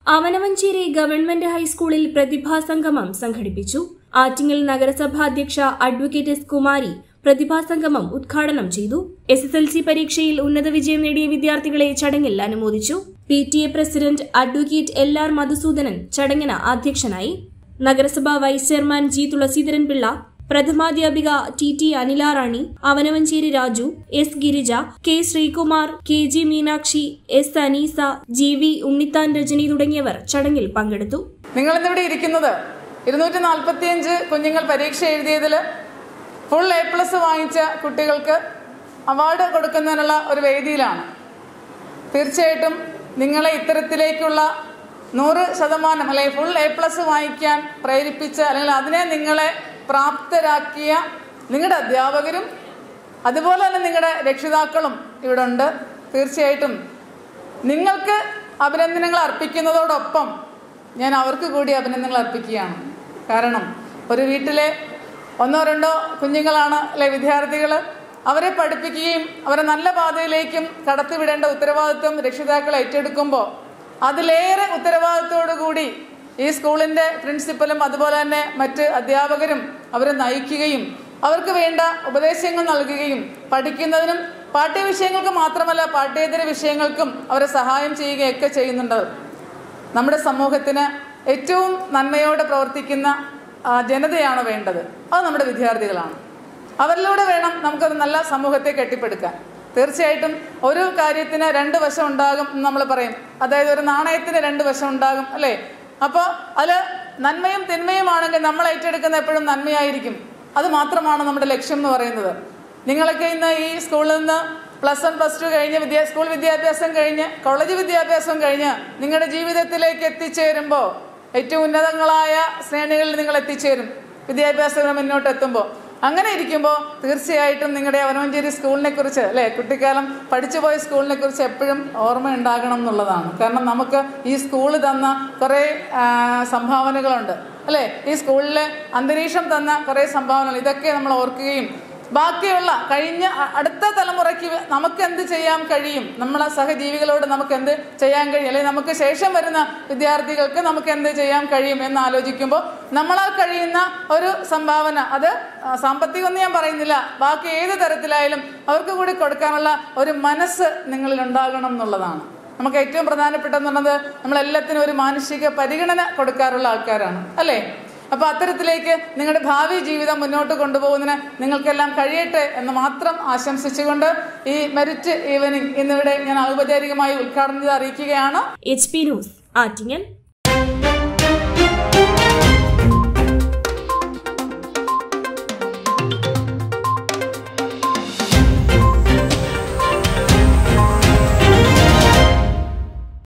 Avanavanchery government ഹൈസ്കൂളിൽ പ്രതിഭാസംഗമം സംഘടിപ്പിച്ചു ആറ്റിങ്ങൽ നഗരസഭാ അധ്യക്ഷ അഡ്വക്കേറ്റ് എസ് കുമാരി പ്രതിഭാസംഗമം ഉദ്ഘാടനം ചെയ്തു എസ് എസ് എൽ സി പരീക്ഷയിൽ ഉന്നത വിജയം നേടിയ വിദ്യാർത്ഥികളെ ചടങ്ങിൽ അനുമോദിച്ചു P T A president advocate L R Madhusoodanan ചടങ്ങിന് അധ്യക്ഷനായി നഗരസഭാ vice chairman G Thulaseedharan Pillai പ്രഥമാധ്യാപിക T T Anilarani Avanavancheri Raju S Girija K Sreekumar K G Meenakshi S Aneesa G V Unnithan Rajani തുടങ്ങിയവർ ചടങ്ങിൽ പങ്കെടുത്തു നിങ്ങൾ ഇന്നിവിടെ ഇരിക്കുന്നത് ഇരുന്നൂറ്റി നാൽപ്പത്തിയഞ്ച് കുഞ്ഞുങ്ങൾ പരീക്ഷ എഴുതിയതിൽ ഫുൾ എ പ്ലസ് വാങ്ങിച്ച കുട്ടികൾക്ക് അവാർഡ് കൊടുക്കുന്നതിനുള്ള ഒരു വേദിയിലാണ് തീർച്ചയായിട്ടും നിങ്ങളെ ഇത്തരത്തിലേക്കുള്ള നൂറ് ശതമാനം അല്ലെങ്കിൽ ഫുൾ എ പ്ലസ് വാങ്ങിക്കാൻ പ്രേരിപ്പിച്ച അല്ലെങ്കിൽ അതിനെ നിങ്ങളെ പ്രാപ്തരാക്കിയ നിങ്ങളുടെ അധ്യാപകരും അതുപോലെ തന്നെ നിങ്ങളുടെ രക്ഷിതാക്കളും ഇവിടെ ഉണ്ട് തീർച്ചയായിട്ടും നിങ്ങൾക്ക് അഭിനന്ദനങ്ങൾ അർപ്പിക്കുന്നതോടൊപ്പം ഞാൻ അവർക്ക് കൂടി അഭിനന്ദനങ്ങൾ അർപ്പിക്കുകയാണ് കാരണം ഒരു വീട്ടിലെ ഒന്നോ രണ്ടോ കുഞ്ഞുങ്ങളാണ് അല്ലെ വിദ്യാർത്ഥികൾ അവരെ പഠിപ്പിക്കുകയും അവരെ നല്ല പാതയിലേക്കും കടത്തിവിടേണ്ട ഉത്തരവാദിത്വം രക്ഷിതാക്കൾ ഏറ്റെടുക്കുമ്പോൾ അതിലേറെ ഉത്തരവാദിത്തോടു കൂടി ഈ സ്കൂളിൻ്റെ പ്രിൻസിപ്പലും അതുപോലെ തന്നെ മറ്റ് അധ്യാപകരും അവരെ നയിക്കുകയും അവർക്ക് വേണ്ട ഉപദേശങ്ങൾ നൽകുകയും പഠിക്കുന്നതിനും പാഠ്യവിഷയങ്ങൾക്ക് മാത്രമല്ല പാഠ്യേതര വിഷയങ്ങൾക്കും അവരെ സഹായം ചെയ്യുകയൊക്കെ ചെയ്യുന്നുണ്ട് നമ്മുടെ സമൂഹത്തിന് ഏറ്റവും നന്മയോടെ പ്രവർത്തിക്കുന്ന ആ, ജനതയാണ് വേണ്ടത് അത് നമ്മുടെ വിദ്യാർത്ഥികളാണ് അവരിലൂടെ വേണം നമുക്കൊരു നല്ല സമൂഹത്തെ കെട്ടിപ്പടുക്കാൻ തീർച്ചയായിട്ടും ഒരു കാര്യത്തിന് രണ്ട് വശം ഉണ്ടാകും എന്ന് നമ്മൾ പറയും അതായത് ഒരു നാണയത്തിന് രണ്ട് വശം ഉണ്ടാകും അല്ലേ അപ്പോൾ അതിൽ നന്മയും തിന്മയുമാണെങ്കിൽ നമ്മൾ ഏറ്റെടുക്കുന്ന എപ്പോഴും നന്മയായിരിക്കും അത് മാത്രമാണ് നമ്മുടെ ലക്ഷ്യം എന്ന് പറയുന്നത് നിങ്ങളൊക്കെ ഇന്ന് ഈ സ്കൂളിൽ നിന്ന് പ്ലസ് വൺ പ്ലസ് ടു കഴിഞ്ഞ് വിദ്യാ സ്കൂൾ വിദ്യാഭ്യാസം കഴിഞ്ഞ് കോളേജ് വിദ്യാഭ്യാസം കഴിഞ്ഞ് നിങ്ങളുടെ ജീവിതത്തിലേക്ക് എത്തിച്ചേരുമ്പോൾ ഏറ്റവും ഉന്നതങ്ങളായ ശ്രേണികളിൽ നിങ്ങൾ എത്തിച്ചേരും വിദ്യാഭ്യാസം മുന്നോട്ട് എത്തുമ്പോൾ അങ്ങനെ ഇരിക്കുമ്പോൾ തീർച്ചയായിട്ടും നിങ്ങളുടെ അവനവഞ്ചേരി സ്കൂളിനെ കുറിച്ച് അല്ലേ കുട്ടിക്കാലം പഠിച്ചു പോയ സ്കൂളിനെ കുറിച്ച് എപ്പോഴും ഓർമ്മ ഉണ്ടാകണം എന്നുള്ളതാണ് കാരണം നമുക്ക് ഈ സ്കൂൾ തന്ന കുറേ ആ, സംഭാവനകളുണ്ട് അല്ലേ ഈ സ്കൂളിലെ അന്തരീക്ഷം തന്ന കുറേ സംഭാവനകൾ ഇതൊക്കെ നമ്മൾ ഓർക്കുകയും ബാക്കിയുള്ള കഴിഞ്ഞ അ- അടുത്ത തലമുറയ്ക്ക് നമുക്ക് എന്ത് ചെയ്യാൻ കഴിയും നമ്മളെ സഹജീവികളോട് നമുക്ക് എന്ത് ചെയ്യാൻ കഴിയും അല്ലെങ്കിൽ നമുക്ക് ശേഷം വരുന്ന വിദ്യാർത്ഥികൾക്ക് നമുക്ക് എന്ത് ചെയ്യാൻ കഴിയും എന്ന് ആലോചിക്കുമ്പോൾ നമ്മളാൽ കഴിയുന്ന ഒരു സംഭാവന അത് ആ, സാമ്പത്തികമൊന്നും ഞാൻ പറയുന്നില്ല ബാക്കി ഏത് തരത്തിലായാലും അവർക്ക് കൂടി കൊടുക്കാനുള്ള ഒരു മനസ്സ് നിങ്ങളിൽ ഉണ്ടാകണം എന്നുള്ളതാണ് നമുക്ക് ഏറ്റവും പ്രധാനപ്പെട്ടെന്നുള്ളത് നമ്മളെല്ലാത്തിനും ഒരു മാനുഷിക പരിഗണന കൊടുക്കാറുള്ള ആൾക്കാരാണ് അല്ലേ അപ്പൊ അത്തരത്തിലേക്ക് നിങ്ങളുടെ ഭാവി ജീവിതം മുന്നോട്ട് കൊണ്ടുപോകുന്നതിന് നിങ്ങൾക്കെല്ലാം കഴിയട്ടെ എന്ന് മാത്രം ആശംസിച്ചുകൊണ്ട് ഈ മെറിറ്റ് ഈവനിങ് ഇന്നിവിടെ ഞാൻ ഔപചാരികമായി ഉദ്ഘാടനം ചെയ്ത് അറിയിക്കുകയാണ് എച്ച് പി ന്യൂസ് ആറ്റിങ്ങൽ